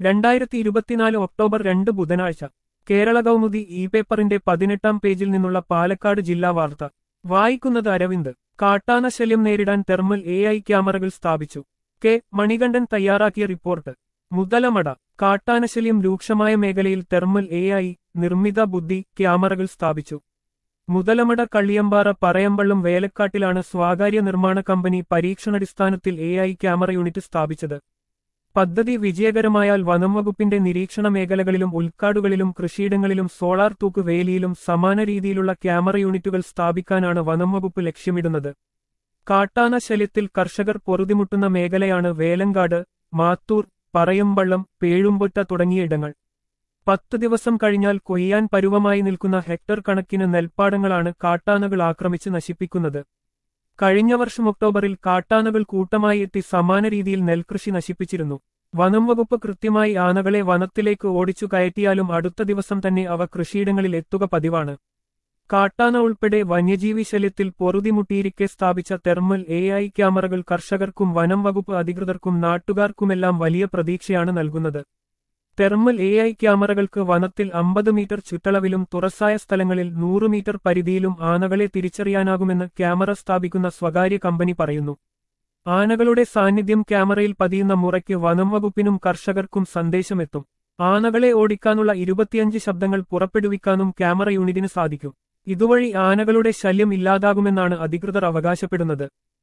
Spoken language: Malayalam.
രണ്ടായിരത്തി ഇരുപത്തിനാല് ഒക്ടോബർ രണ്ട് ബുധനാഴ്ച കേരള കൗമുദി ഇ പേപ്പറിന്റെ പതിനെട്ടാം പേജിൽ നിന്നുള്ള പാലക്കാട് ജില്ലാ വാർത്ത വായിക്കുന്നത് അരവിന്ദ് കാട്ടാന ശല്യം നേരിടാൻ തെർമൽ എ ഐ ക്യാമറകൾ സ്ഥാപിച്ചു കെ മണികണ്ഠൻ തയ്യാറാക്കിയ റിപ്പോർട്ട് മുതലമട കാട്ടാനശല്യം രൂക്ഷമായ മേഖലയിൽ തെർമൽ എ ഐ നിർമ്മിത ബുദ്ധി ക്യാമറകൾ സ്ഥാപിച്ചു മുതലമട കള്ളിയമ്പാറ പറയമ്പള്ളം വേലക്കാട്ടിലാണ് സ്വകാര്യ നിർമ്മാണ കമ്പനി പരീക്ഷണാടിസ്ഥാനത്തിൽ എ ഐ ക്യാമറ യൂണിറ്റ് സ്ഥാപിച്ചത് പദ്ധതി വിജയകരമായാൽ വനം വകുപ്പിന്റെ നിരീക്ഷണ മേഖലകളിലും ഉൾക്കാടുകളിലും കൃഷിയിടങ്ങളിലും സോളാർ തൂക്ക് വേലിയിലും സമാന രീതിയിലുള്ള ക്യാമറ യൂണിറ്റുകൾ സ്ഥാപിക്കാനാണ് വനം വകുപ്പ് ലക്ഷ്യമിടുന്നത് കാട്ടാന ശല്യത്തിൽ കർഷകർ പൊറുതിമുട്ടുന്ന മേഖലയാണ് വേലങ്കാട് മാത്തൂർ പറയമ്പള്ളം പേഴുമ്പൊറ്റ തുടങ്ങിയ ഇടങ്ങൾ പത്ത് ദിവസം കഴിഞ്ഞാൽ കൊയ്യാൻ പരുവമായി നിൽക്കുന്ന ഹെക്ടർ കണക്കിന് നെൽപ്പാടങ്ങളാണ് കാട്ടാനകൾ ആക്രമിച്ച് നശിപ്പിക്കുന്നത് കഴിഞ്ഞ വർഷം ഒക്ടോബറിൽ കാട്ടാനകൾ കൂട്ടമായി എത്തി സമാന രീതിയിൽ നെൽകൃഷി നശിപ്പിച്ചിരുന്നു വനം വകുപ്പ് കൃത്യമായി ആനകളെ വനത്തിലേക്ക് ഓടിച്ചു കയറ്റിയാലും അടുത്ത ദിവസം തന്നെ അവ കൃഷിയിടങ്ങളിൽ എത്തുക പതിവാണ് കാട്ടാന ഉൾപ്പെടെ വന്യജീവി ശല്യത്തിൽ പൊറുതിമുട്ടിയിരിക്കെ സ്ഥാപിച്ച തെർമൽ എ ഐ ക്യാമറകൾ കർഷകർക്കും വനം വകുപ്പ് അധികൃതർക്കും നാട്ടുകാർക്കുമെല്ലാം വലിയ പ്രതീക്ഷയാണ് നൽകുന്നത് തെർമൽ എ ഐ ക്യാമറകൾക്ക് വനത്തിൽ അമ്പത് മീറ്റർ ചുറ്റളവിലും തുറസായ സ്ഥലങ്ങളിൽ നൂറ് മീറ്റർ പരിധിയിലും ആനകളെ തിരിച്ചറിയാനാകുമെന്ന് ക്യാമറ സ്ഥാപിക്കുന്ന സ്വകാര്യ കമ്പനി പറയുന്നു ആനകളുടെ സാന്നിധ്യം ക്യാമറയിൽ പതിയുന്ന മുറയ്ക്ക് വനം വകുപ്പിനും കർഷകർക്കും സന്ദേശമെത്തും ആനകളെ ഓടിക്കാനുള്ള ഇരുപത്തിയഞ്ച് ശബ്ദങ്ങൾ പുറപ്പെടുവിക്കാനും ക്യാമറ യൂണിറ്റിന് സാധിക്കും ഇതുവഴി ആനകളുടെ ശല്യം ഇല്ലാതാകുമെന്നാണ് അധികൃതർ അവകാശപ്പെടുന്നത്